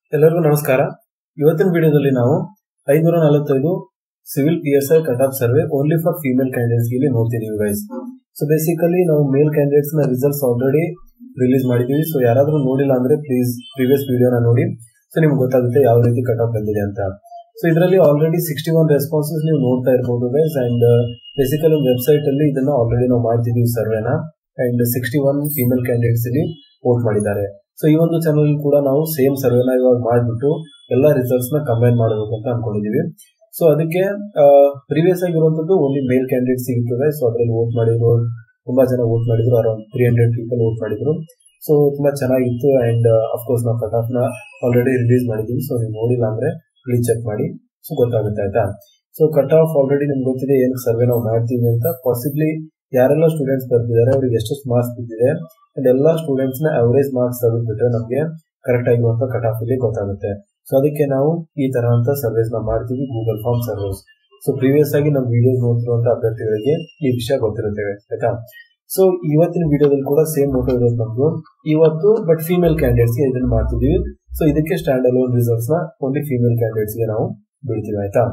ಎಲ್ಲರಿಗೂ ನಮಸ್ಕಾರ ಇವತ್ತಿನ ವಿಡಿಯೋದಲ್ಲಿ ನಾವು ಐನೂರ ನಲವತ್ತೈದು civil P S I cut off survey only for female candidates ಇಲ್ಲಿ ನೋಡ್ತಿದೀವಿ ಗೈಸ್ ಸೊ ಬೇಸಿಕಲಿ ನಾವು ಮೇಲ್ ಕ್ಯಾಂಡಿಡೇಟ್ಸ್ ನ ರಿಸಲ್ಟ್ಸ್ ಆಲ್ರೆಡಿ ರಿಲೀಸ್ ಮಾಡಿದೀವಿ ಸೊ ಯಾರಾದ್ರೂ ನೋಡಿಲ್ಲ ಅಂದ್ರೆ ಪ್ಲೀಸ್ ಪ್ರೀವಿಯಸ್ ವಿಡಿಯೋನ ನೋಡಿ ಸೊ ನಿಮ್ಗೆ ಗೊತ್ತಾಗುತ್ತೆ ಯಾವ ರೀತಿ ಕಟ್ ಆಫ್ ಬಂದಿದೆ ಅಂತ ಸೊ ಇದರಲ್ಲಿ ಆಲ್ರೆಡಿ ಸಿಕ್ಸ್ಟಿ ಒನ್ ರೆಸ್ಪಾನ್ಸಸ್ ನೀವು ನೋಡ್ತಾ ಇರ್ಬೋದು ಗೈಸ್ ಅಂಡ್ ಬೇಸಿಕಲಿ ವೆಬ್ಸೈಟ್ ಅಲ್ಲಿ ಇದನ್ನ ಆಲ್ರೆಡಿ ನಾವು ಮಾಡ್ತಿದೀವಿ ಸರ್ವೆನ and sixty one female candidates ಇಲ್ಲಿ ವೋಟ್ ಮಾಡಿದ್ದಾರೆ ಸೊ ಈ ಒಂದು ಚಾನಲ್ ಕೂಡ ನಾವು ಸೇಮ್ ಸರ್ವೆನ ಇವಾಗ ಮಾಡಿಬಿಟ್ಟು ಎಲ್ಲ ರಿಸಲ್ಟ್ಸ್ ನ ಕಂಬೈನ್ ಮಾಡಬೇಕು ಅಂತ ಅನ್ಕೊಂಡಿದೀವಿ ಸೊ ಅದಕ್ಕೆ ಪ್ರೀವಿಯಸ್ ಆಗಿರುವಂತದ್ದು ಓನ್ಲಿ ಮೇಲ್ ಕ್ಯಾಂಡಿಡೇಟ್ ಸಿಗುತ್ತದೆ ಸೊ ಅದರಲ್ಲಿ ವೋಟ್ ಮಾಡಿದ್ರು ತುಂಬಾ ಜನ ವೋಟ್ ಮಾಡಿದ್ರು around three hundred people vote ಮಾಡಿದ್ರು ಸೊ ತುಂಬಾ ಚೆನ್ನಾಗಿತ್ತು ಅಂಡ್ ಅಫ್ಕೋರ್ಸ್ ನಾವು ಕಟ್ ಆಫ್ ನ ಆಲ್ರೆಡಿ ರಿಲೀಸ್ ಮಾಡಿದೀವಿ ಸೊ ನೀವು ನೋಡಿಲ್ಲ ಅಂದ್ರೆ ಪ್ಲೀಸ್ ಚೆಕ್ ಮಾಡಿ ಸೊ ಗೊತ್ತಾಗುತ್ತೆ ಆಯ್ತಾ ಸೊ ಕಟ್ ಆಫ್ ಆಲ್ರೆಡಿ ನಿಮ್ಗೆ ಗೊತ್ತಿದೆ ಏನಕ್ಕೆ ಸರ್ವೆ ನಾವು ಮಾಡ್ತೀವಿ ಅಂತ ಪಾಸಿಬ್ಲಿ ಯಾರೆಲ್ಲ ಸ್ಟೂಡೆಂಟ್ಸ್ ಬರ್ತಿದ್ದಾರೆ ಅವ್ರಿಗೆ ಎಷ್ಟೆಷ್ಟು ಮಾರ್ಕ್ಸ್ ಬಿದ್ದಿದೆ ಅಂಡ್ ಎಲ್ಲ ಸ್ಟೂಡೆಂಟ್ಸ್ ನ ಅವರೇಜ್ ಮಾರ್ಕ್ಸ್ ತೆಗೆದ್ಬಿಟ್ರೆ ನಮಗೆ ಕರೆಕ್ಟ್ ಆಗಿರುವಂತ ಕಟ್ ಆಫ್ ಇಲ್ಲಿ ಗೊತ್ತಾಗುತ್ತೆ ಸೊ ಅದಕ್ಕೆ ನಾವು ಈ ತರ ಅಂತ ಸರ್ವಿಸ್ ನ ಮಾಡ್ತೀವಿ Google form service so previous ಆಗಿ ನಮ್ಮ ವಿಡಿಯೋಸ್ ನೋಡ್ತಿರುವಂತ ಅಭ್ಯರ್ಥಿಗಳಿಗೆ ಈ ವಿಷಯ ಗೊತ್ತಿರುತ್ತೆ ಆಯ್ತಾ ಸೊ ಇವತ್ತಿನ ವಿಡಿಯೋದಲ್ಲಿ ಕೂಡ ಸೇಮ್ ಮೋಟೋ ಇರೋದು ನಮ್ದು ಇವತ್ತು ಬಟ್ ಫೀಮೇಲ್ ಕ್ಯಾಂಡಿಡೇಟ್ಸ್ ಗೆ ಇದನ್ನ ಮಾಡ್ತಿದೀವಿ ಸೊ ಇದಕ್ಕೆ ಸ್ಟ್ಯಾಂಡ್ ಅಲೋನ್ ರಿಸಲ್ಟ್ಸ್ ನ ಓನ್ಲಿ ಫೀಮೇಲ್ ಕ್ಯಾಂಡಿಡೇಟ್ಸ್ ಗೆ ನಾವು ಬಿಡ್ತೀವಿ ಆಯ್ತಾ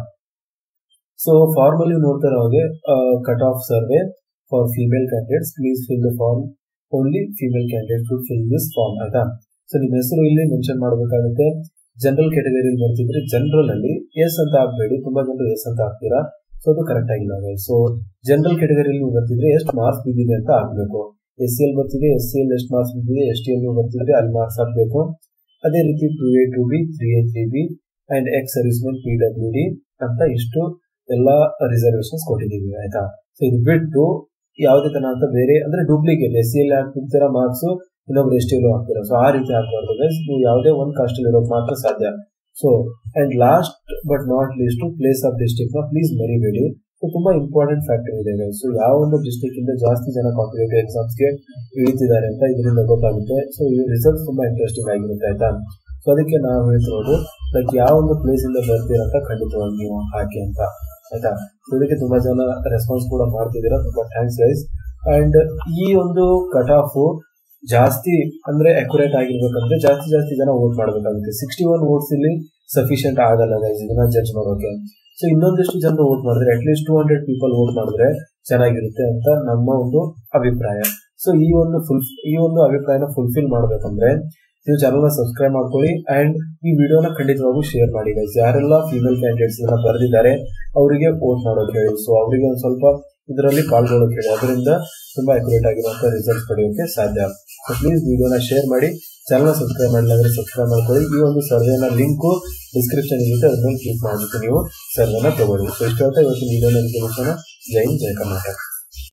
ಸೊ ಫಾರ್ಮಲ್ಲಿ ನೋಡ್ತಾ ಇರೋ ಹಾಗೆ cut off survey for female candidates please fill the form only female candidate should fill this form ಆಯ್ತಾ ಸೊ ನಿಮ್ಮ ಹೆಸರು ಇಲ್ಲಿ ಮೆನ್ಷನ್ ಮಾಡಬೇಕಾಗುತ್ತೆ ಜನರಲ್ ಕ್ಯಾಟಗರಿಯಲ್ಲಿ ಬರ್ತಿದ್ರೆ ಜನರಲ್ ಅಲ್ಲಿ ಎಸ್ ಅಂತ ಹಾಕ್ಬೇಡಿ ತುಂಬಾ ಜನರು ಎಸ್ ಅಂತ ಹಾಕ್ತೀರಾ ಸೊ ಅದು ಕರೆಕ್ಟ್ ಆಗಿಲ್ಲ ಸೊ ಜನರಲ್ ಕ್ಯಾಟಗರಿಯಲ್ಲಿ ಬರ್ತಿದ್ರೆ ಎಷ್ಟು ಮಾರ್ಕ್ಸ್ ಬಿದ್ದಿದೆ ಅಂತ ಹಾಕ್ಬೇಕು ಎಸ್ ಸಿ ಎಲ್ ಬರ್ತಿದೆ ಎಸ್ ಸಿ ಎಲ್ ಎಷ್ಟು ಮಾರ್ಕ್ಸ್ ಬಿದ್ದಿದೆ ಎಸ್ ಟಿ ಎಲ್ ಬರ್ತಿದ್ರೆ ಅಲ್ಲಿ ಮಾರ್ಕ್ಸ್ ಹಾಕ್ಬೇಕು ಅದೇ ರೀತಿ two A two B three A three B and ex servicemen P W D ಅಂತ ಇಷ್ಟು ಎಲ್ಲಾ ರಿಸರ್ವೇಶನ್ಸ್ ಕೊಟ್ಟಿದ್ದೀವಿ ಆಯ್ತಾ ಸೊ ಇದು ಬಿಟ್ಟು ಯಾವುದೇ ತರ ಅಂತ ಬೇರೆ ಅಂದ್ರೆ ಡೂಪ್ಲಿಕೇಟ್ ಎಸ್ ಸಿ ಎಲ್ ಹಾಕ್ತಿರ್ತೀರ ಮಾರ್ಕ್ಸ್ ಇನ್ನೊಬ್ರು ಎಸ್ ಟಿ ಎಲ್ ಹಾಕ್ತೀರಾ ಸೊ ಆ ರೀತಿ ಹಾಕ್ಬಾರ್ದು ಗೈಸ್ ನೀವು ಯಾವುದೇ ಒಂದು ಕಾಸ್ಟ್ ಇರೋದು ಮಾತ್ರ ಸಾಧ್ಯ so and last but not least place of district ನ ಪ್ಲೀಸ್ ಮರಿಬೇಡಿ ಸೊ ತುಂಬಾ ಇಂಪಾರ್ಟೆಂಟ್ ಫ್ಯಾಕ್ಟರ್ ಇದೆ ಗೈಸ್ ಸೊ ಯಾವ ಒಂದು ಡಿಸ್ಟ್ರಿಕ್ಟ್ ಇಂದ ಜಾಸ್ತಿ ಜನ ಕಾಂಪಿಟೇಟಿವ್ ಎಕ್ಸಾಮ್ಸ್ ಗೆ ಇಳಿತಿದ್ದಾರೆ ಅಂತ ಇದರಿಂದ ಗೊತ್ತಾಗುತ್ತೆ ಸೊ ಈ ರಿಸಲ್ಟ್ಸ್ ತುಂಬಾ ಇಂಟ್ರೆಸ್ಟಿಂಗ್ ಆಗಿರುತ್ತೆ ಆಯ್ತಾ ಸೊ ಅದಕ್ಕೆ ನಾವು ಹೇಳ್ತಿರೋದು ಲೈಕ್ ಯಾವ ಒಂದು ಪ್ಲೇಸ್ ಇಂದ ಬರ್ತೀರಂತ ಖಂಡಿತವಾಗಿ ನೀವು ಹಾಕಿ ಅಂತ ಆಯ್ತಾ ಸೊ ಇದಕ್ಕೆ ತುಂಬಾ ಜನ ರೆಸ್ಪಾನ್ಸ್ ಕೂಡ ಮಾಡ್ತಿದ್ದೀರಾ ತುಂಬಾ ಥ್ಯಾಂಕ್ಸ್ ಗೈಸ್ ಅಂಡ್ ಈ ಒಂದು ಕಟ್ ಆಫ್ ಜಾಸ್ತಿ ಅಂದ್ರೆ ಅಕ್ಯುರೇಟ್ ಆಗಿರ್ಬೇಕಂದ್ರೆ ಜಾಸ್ತಿ ಜಾಸ್ತಿ ಜನ ವೋಟ್ ಮಾಡಬೇಕಾಗುತ್ತೆ ಸಿಕ್ಸ್ಟಿ ಒನ್ ವೋಟ್ಸ್ ಇಲ್ಲಿ ಸಫಿಶಿಯಂಟ್ ಆಗಲ್ಲ ಗೈಸ್ ಇದನ್ನ ಜಡ್ಜ್ ಮಾಡೋಕೆ ಸೊ ಇನ್ನೊಂದಿಷ್ಟು ಜನರು ವೋಟ್ ಮಾಡಿದ್ರೆ at least two hundred people vote ಮಾಡಿದ್ರೆ ಚೆನ್ನಾಗಿರುತ್ತೆ ಅಂತ ನಮ್ಮ ಒಂದು ಅಭಿಪ್ರಾಯ ಸೊ ಈ ಒಂದು ಫುಲ್ ಈ ಒಂದು ಅಭಿಪ್ರಾಯನ ಫುಲ್ಫಿಲ್ ಮಾಡ್ಬೇಕಂದ್ರೆ ನೀವು ಚಾನಲ್ನ ಸಬ್ಸ್ಕ್ರೈಬ್ ಮಾಡ್ಕೊಳ್ಳಿ ಅಂಡ್ ಈ ವಿಡಿಯೋನ ಖಂಡಿತವಾಗೂ ಶೇರ್ ಮಾಡಿ ಗೈಸ್ ಯಾರೆಲ್ಲ ಫೀಮೇಲ್ ಕ್ಯಾಂಡಿಡೇಟ್ಸ್ ಎಲ್ಲ ಬರೆದಿದ್ದಾರೆ ಅವರಿಗೆ ವೋಟ್ ಮಾಡೋಕೆ ಹೇಳಿ ಸೊ ಅವರಿಗೆ ಒಂದು ಸ್ವಲ್ಪ ಇದರಲ್ಲಿ ಪಾಲ್ಗೊಳ್ಳೋಕೆ ಹೇಳಿ ಅದರಿಂದ ತುಂಬಾ ಅಕ್ಯುರೇಟ್ ಆಗಿರುವಂತಹ ರಿಸಲ್ಟ್ ಪಡೆಯೋಕೆ ಸಾಧ್ಯ ಸೊ ಪ್ಲೀಸ್ ವಿಡಿಯೋನ ಶೇರ್ ಮಾಡಿ ಚಾನಲ್ ಸಬ್ಸ್ಕ್ರೈಬ್ ಮಾಡಿಲ್ಲ ಅಂದ್ರೆ ಸಬ್ಸ್ಕ್ರೈಬ್ ಮಾಡ್ಕೊಳ್ಳಿ ಈ ಒಂದು ಸರ್ವೆನ ಲಿಂಕು ಡಿಸ್ಕ್ರಿಪ್ಷನ್ ಇರುತ್ತೆ ಅದ್ರ ಮೇಲೆ ಕ್ಲಿಕ್ ಮಾಡಿಬಿಟ್ಟು ನೀವು ಸರ್ವೆನ ತಗೊಳ್ಳಿ ಸೊ ಇಷ್ಟ ಇವತ್ತಿನ ವಿಡಿಯೋನ ಜೈ ಹಿಂದ್, ಜೈ ಕರ್ನಾಟಕ